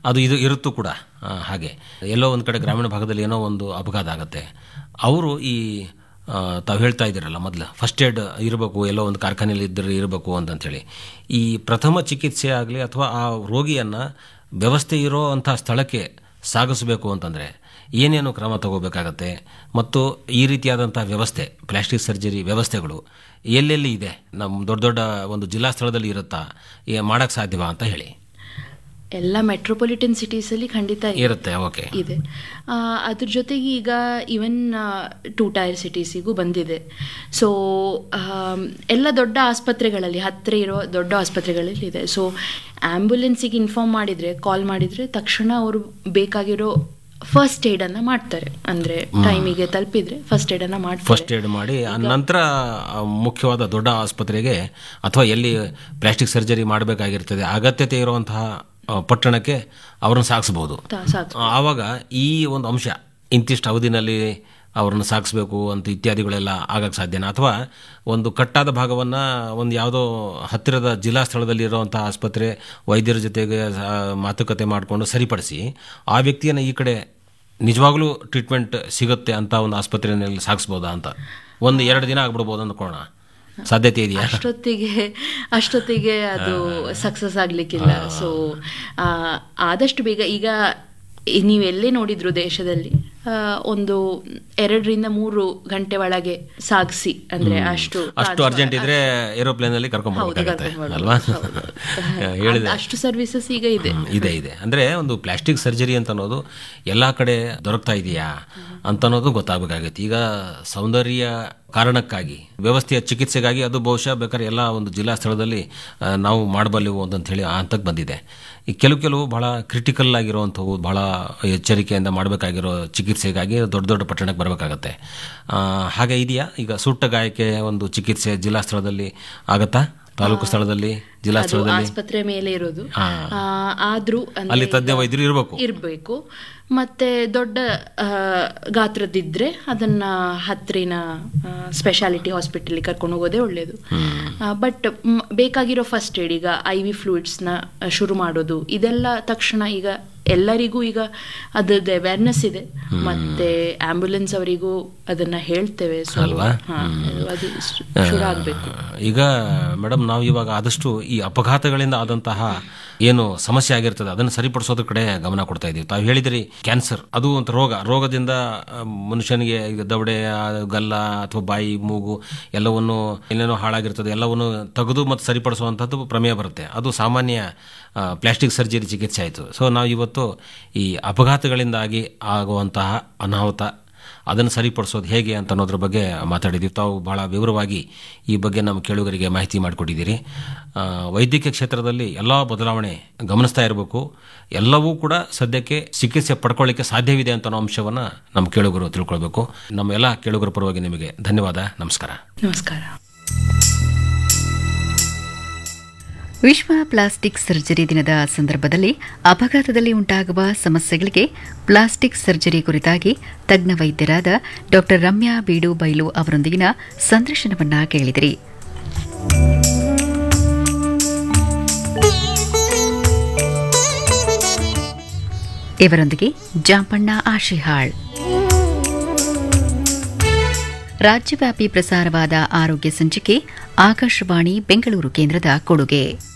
ಅದು ಇದು ಇರುತ್ತೂ ಕೂಡ ಆ, ಹಾಗೆ ಎಲ್ಲೋ ಒಂದು ಕಡೆ ಗ್ರಾಮೀಣ ಭಾಗದಲ್ಲಿ ಏನೋ ಒಂದು ಅಪಘಾತ ಆಗುತ್ತೆ ಅವರು ಈ ಆ, ತಾವು ಹೇಳ್ತಾ ಇದ್ದೀರಲ್ಲ ಮೊದಲು ಫಸ್ಟ್ ಏಡ್ ಇರಬೇಕು ಎಲ್ಲೋ ಒಂದು ಕಾರ್ಖಾನೆಯಲ್ಲಿ ಇದ್ದರೆ ಇರಬೇಕು ಅಂತಂಥೇಳಿ ಈ ಪ್ರಥಮ ಚಿಕಿತ್ಸೆ ಆಗಲಿ ಅಥವಾ ಆ ರೋಗಿಯನ್ನು ವ್ಯವಸ್ಥೆ ಇರೋ ಅಂಥ ಸ್ಥಳಕ್ಕೆ ಸಾಗಿಸಬೇಕು ಅಂತಂದರೆ ಏನೇನು ಕ್ರಮ ತಗೋಬೇಕಾಗತ್ತೆ ಮತ್ತು ಈ ರೀತಿಯಾದಂಥ ವ್ಯವಸ್ಥೆ ಪ್ಲಾಸ್ಟಿಕ್ ಸರ್ಜರಿ ವ್ಯವಸ್ಥೆಗಳು ಎಲ್ಲೆಲ್ಲಿ ಇದೆ ನಮ್ಮ ದೊಡ್ಡ ದೊಡ್ಡ ಒಂದು ಜಿಲ್ಲಾ ಸ್ಥಳದಲ್ಲಿ ಇರುತ್ತಾ ಮಾಡೋಕ್ಕೆ ಸಾಧ್ಯವಾ ಅಂತ ಹೇಳಿ ಎಲ್ಲ ಮೆಟ್ರೋಪಾಲಿಟನ್ ಸಿಟೀಸಲ್ಲಿ ಖಂಡಿತ ಇದೆ. ಇರುತ್ತೆ ಓಕೆ ಇದೆ ಆ, ಅದ್ರ ಜೊತೆಗೆ ಈಗ ಈವನ್ ಟೂ ಟೈರ್ ಸಿಟೀಸಿಗೂ ಬಂದಿದೆ ಸೊ ಎಲ್ಲ ದೊಡ್ಡ ಆಸ್ಪತ್ರೆಗಳಲ್ಲಿ ಹತ್ತಿರ ಇರೋ ದೊಡ್ಡ ಆಸ್ಪತ್ರೆಗಳಲ್ಲಿ ಇದೆ ಸೊ ಆ್ಯಂಬುಲೆನ್ಸಿಗೆ ಇನ್ಫಾರ್ಮ್ ಮಾಡಿದರೆ ಕಾಲ್ ಮಾಡಿದರೆ ತಕ್ಷಣ ಅವರು ಬೇಕಾಗಿರೋ ಫಸ್ಟ್ ಏಡನ್ನು ಮಾಡ್ತಾರೆ ಅಂದರೆ ಟೈಮಿಗೆ ತಲುಪಿದ್ರೆ ಫಸ್ಟ್ ಏಡನ್ನು ಮಾಡ್ತಾರೆ ಫಸ್ಟ್ ಏಡ್ ಮಾಡಿ ಆ ನಂತರ ಆ ಮುಖ್ಯವಾದ ದೊಡ್ಡ ಆಸ್ಪತ್ರೆಗೆ ಅಥವಾ ಎಲ್ಲಿ ಪ್ಲಾಸ್ಟಿಕ್ ಸರ್ಜರಿ ಮಾಡಬೇಕಾಗಿರ್ತದೆ ಅಗತ್ಯತೆ ಇರುವಂತಹ ಆ, ಪಟ್ಟಣಕ್ಕೆ ಅವ್ರನ್ನ ಸಾಗಿಸ್ಬೋದು ತಾ- ಸಾಕು ಆವಾಗ ಈ ಒಂದು ಅಂಶ ಇಂತಿಷ್ಟು ಅವಧಿನಲ್ಲಿ ಅವ್ರನ್ನ ಸಾಗಿಸ್ಬೇಕು ಅಂತ ಇತ್ಯಾದಿಗಳೆಲ್ಲ ಆಗಕ್ಕೆ ಸಾಧ್ಯನಾ ಅಥವಾ ಒಂದು ಕಟ್ಟಾದ ಭಾಗವನ್ನು ಒಂದು ಯಾವುದೋ ಹತ್ತಿರದ ಜಿಲ್ಲಾ ಸ್ಥಳದಲ್ಲಿ ಇರುವಂಥ ಆಸ್ಪತ್ರೆ ವೈದ್ಯರ ಜೊತೆಗೆ ಆ, ಮಾತುಕತೆ ಮಾಡಿಕೊಂಡು ಸರಿಪಡಿಸಿ ಆ ವ್ಯಕ್ತಿಯನ್ನು ಈ ಕಡೆ ನಿಜವಾಗ್ಲೂ ಟ್ರೀಟ್ಮೆಂಟ್ ಸಿಗುತ್ತೆ ಅಂತ ಒಂದು ಆಸ್ಪತ್ರೆಯಲ್ಲಿ ಸಾಗಿಸ್ಬೋದಾ ಅಂತ ಒಂದು ಎರಡು ದಿನ ಆಗ್ಬಿಡ್ಬೋದು ಅಂದ್ಕೋಣ ಸಾಧ್ಯತೆ ಇದೆಯಾ ಅಷ್ಟೊತ್ತಿಗೆ ಅಷ್ಟೊತ್ತಿಗೆ ಅದು ಸಕ್ಸಸ್ ಆಗ್ಲಿಕ್ಕಿಲ್ಲ ಸೊ ಆದಷ್ಟು ಬೇಗ ಈಗ ಈ- ನೀವೆಲ್ಲೇ ನೋಡಿದ್ರು ದೇಶದಲ್ಲಿ ಆ, ಒಂದು ಎರಡರಿಂದ ಮೂರು ಗಂಟೆ ಒಳಗೆ ಸಾಗಿಸಿ ಅಂದ್ರೆ ಅಷ್ಟು ಅಷ್ಟು ಅರ್ಜೆಂಟ್ ಇದ್ರೆ ಏರೋಪ್ಲೇನ್ ಅಲ್ಲಿ ಕರ್ಕೊಂಡ್ ಹೌದು, ಬರ್ಬೇಕಾಗತ್ತೆ ಕರ್ಕೊಂಡ್ ಅಲ್ವಾ ಹೌದು. ಹೇಳಿದೆ ಅದ್- ಅಷ್ಟು ಸರ್ವಿಸಸ್ ಈಗ ಇದೆ ಹ್ಮ್, ಇದೆ ಇದೆ ಅಂದ್ರೆ ಒಂದು ಪ್ಲಾಸ್ಟಿಕ್ ಸರ್ಜರಿ ಅಂತ ಅನ್ನೋದು ಎಲ್ಲಾ ಕಡೆ ದೊರಕ್ತಾ ಇದೆಯಾ ಅಂತ ಅನ್ನೋದು ಗೊತ್ತಾಗಬೇಕಾಗತ್ತೆ ಈಗ ಸೌಂದರ್ಯ ಕಾರಣಕ್ಕಾಗಿ ವ್ಯವಸ್ಥೆಯ ಚಿಕಿತ್ಸೆಗಾಗಿ ಅದು ಬಹುಶಃ ಬೇಕಾದ್ರೆ ಎಲ್ಲ ಒಂದು ಜಿಲ್ಲಾ ಸ್ಥಳದಲ್ಲಿ ಆ, ನಾವು ಮಾಡಬಲ್ಲೆವು ಅಂತ ಹೇಳಿ ಆ ಹಂತಕ್ಕೆ ಬಂದಿದೆ ಈ ಕೆಲವು ಕೆಲವು ಬಹಳ ಕ್ರಿಟಿಕಲ್ ಆಗಿರುವಂಥವು ಬಹಳ ಎಚ್ಚರಿಕೆಯಿಂದ ಮಾಡಬೇಕಾಗಿರೋ ಚಿಕಿತ್ಸೆಗಾಗಿ ದೊಡ್ಡ ದೊಡ್ಡ ಪಟ್ಟಣಕ್ಕೆ ಬರಬೇಕಾಗತ್ತೆ ಆ, ಹಾಗೆ ಇದೆಯಾ ಈಗ ಸುಟ್ಟ ಗಾಯಕ್ಕೆ ಒಂದು ಚಿಕಿತ್ಸೆ ಜಿಲ್ಲಾ ಸ್ಥಳದಲ್ಲಿ ಆಗತ್ತಾ ತಾಲೂಕು ಸ್ಥಳದಲ್ಲಿ ಜಿಲ್ಲಾ ಅದು ಸ್ಥಳದಲ್ಲಿ ಆಸ್ಪತ್ರೆ ಮೇಲೆ ಇರೋದು ಹಾ. ಆ, ಆದ್ರೂ ಅಂದ್ರೆ ಅಲ್ಲಿ ತಜ್ಞ ವೈದ್ಯರು ಇರಬೇಕು ಇರಬೇಕು ಮತ್ತೆ ದೊಡ್ಡ ಆ, ಗಾತ್ರದಿದ್ರೆ ಅದನ್ನ ಹತ್ತಿರಿನ ಸ್ಪೆಷಾಲಿಟಿ ಹಾಸ್ಪಿಟಲ್ ಕರ್ಕೊಂಡು ಹೋಗೋದೇ ಒಳ್ಳೆಯದು ಬಟ್ ಬೇಕಾಗಿರೋ ಫಸ್ಟ್ ಏಡ್ ಈಗ ಐ ವಿ ಫ್ಲೂಯಿಡ್ಸ್ನ ಶುರು ಮಾಡೋದು ಇದೆಲ್ಲ ತಕ್ಷಣ ಈಗ ಎಲ್ಲರಿಗೂ ಈಗ ಅದ್ರದ್ದು ಅವೇರ್ನೆಸ್ ಇದೆ ಮತ್ತೆ ಆಂಬ್ಯುಲೆನ್ಸ್ ಅವರಿಗೂ ಅದನ್ನ ಹೇಳ್ತೇವೆ ಸೊ ಅಲ್ವಾ? ಅದು ಶು- ಶುರು ಆಗ್ಬೇಕು ಈಗ ಮೇಡಮ್ ನಾವು ಇವಾಗ ಆದಷ್ಟು ಈ ಅಪಘಾತಗಳಿಂದ ಆದಂತಹ ಏನು ಸಮಸ್ಯೆ ಆಗಿರ್ತದೆ ಅದನ್ನು ಸರಿಪಡಿಸೋದ್ರ ಕಡೆ ಗಮನ ಕೊಡ್ತಾ ಇದ್ದೀವಿ ತಾವು ಹೇಳಿದಿರಿ ಕ್ಯಾನ್ಸರ್ ಅದು ಒಂದು ರೋಗ ರೋಗದಿಂದ ಆ, ಮನುಷ್ಯನಿಗೆ ಈಗ ದವಡೆ ಆ, ಗಲ್ಲ ಅಥವಾ ಬಾಯಿ ಮೂಗು ಎಲ್ಲವನ್ನು ಏನೇನೋ ಹಾಳಾಗಿರ್ತದೆ ಎಲ್ಲವನ್ನು ತೆಗೆದು ಮತ್ತು ಸರಿಪಡಿಸುವಂಥದ್ದು ಪ್ರಮೇಯ ಬರುತ್ತೆ ಅದು ಸಾಮಾನ್ಯ ಪ್ಲಾಸ್ಟಿಕ್ ಸರ್ಜರಿ ಚಿಕಿತ್ಸೆ ಆಯಿತು ಸೊ ನಾವು ಇವತ್ತು ಈ ಅಪಘಾತಗಳಿಂದಾಗಿ ಆಗುವಂತಹ ಅನಾಹುತ ಅದನ್ನು ಸರಿಪಡಿಸೋದು ಹೇಗೆ ಅಂತ ಅನ್ನೋದ್ರ ಬಗ್ಗೆ ಮಾತಾಡಿದ್ದೀವಿ ತಾವು ಬಹಳ ವಿವರವಾಗಿ ಈ ಬಗ್ಗೆ ನಮ್ಮ ಕೇಳುಗರಿಗೆ ಮಾಹಿತಿ ಮಾಡಿಕೊಟ್ಟಿದ್ದೀರಿ ಆ, ವೈದ್ಯಕೀಯ ಕ್ಷೇತ್ರದಲ್ಲಿ ಎಲ್ಲ ಬದಲಾವಣೆ ಗಮನಿಸ್ತಾ ಇರಬೇಕು ಎಲ್ಲವೂ ಕೂಡ ಸದ್ಯಕ್ಕೆ ಚಿಕಿತ್ಸೆ ಪಡ್ಕೊಳ್ಳಿಕ್ಕೆ ಸಾಧ್ಯವಿದೆ ಅಂತ ಅನ್ನೋ ಅಂಶವನ್ನು ನಮ್ಮ ಕೇಳುಗರು ತಿಳ್ಕೊಳ್ಬೇಕು ನಮ್ಮ ಎಲ್ಲ ಕೇಳುಗರ ಪರವಾಗಿ ನಿಮಗೆ ಧನ್ಯವಾದ ನಮಸ್ಕಾರ ನಮಸ್ಕಾರ ವಿಶ್ವ ಪ್ಲಾಸ್ಟಿಕ್ ಸರ್ಜರಿ ದಿನದ ಸಂದರ್ಭದಲ್ಲಿ ಅಪಘಾತದಲ್ಲಿ ಉಂಟಾಗುವ ಸಮಸ್ಯೆಗಳಿಗೆ ಪ್ಲಾಸ್ಟಿಕ್ ಸರ್ಜರಿ ಕುರಿತಾಗಿ ತಜ್ಞ ವೈದ್ಯರಾದ ಡಾ ರಮ್ಯಾ ಬೀಡು ಬೈಲು ಅವರೊಂದಿಗಿನ ಸಂದರ್ಶನವನ್ನ ಕೇಳಿದಿರಿ ಇವರೊಂದಿಗೆ ಜಾಂಪಣ್ಣ ಆಶಿಹಾಳ್ ರಾಜ್ಯವ್ಯಾಪಿ ಪ್ರಸಾರವಾದ ಆರೋಗ್ಯ ಸಂಚಿಕೆ ಆಕಾಶವಾಣಿ ಬೆಂಗಳೂರು ಕೇಂದ್ರದ ಕೊಡುಗೆ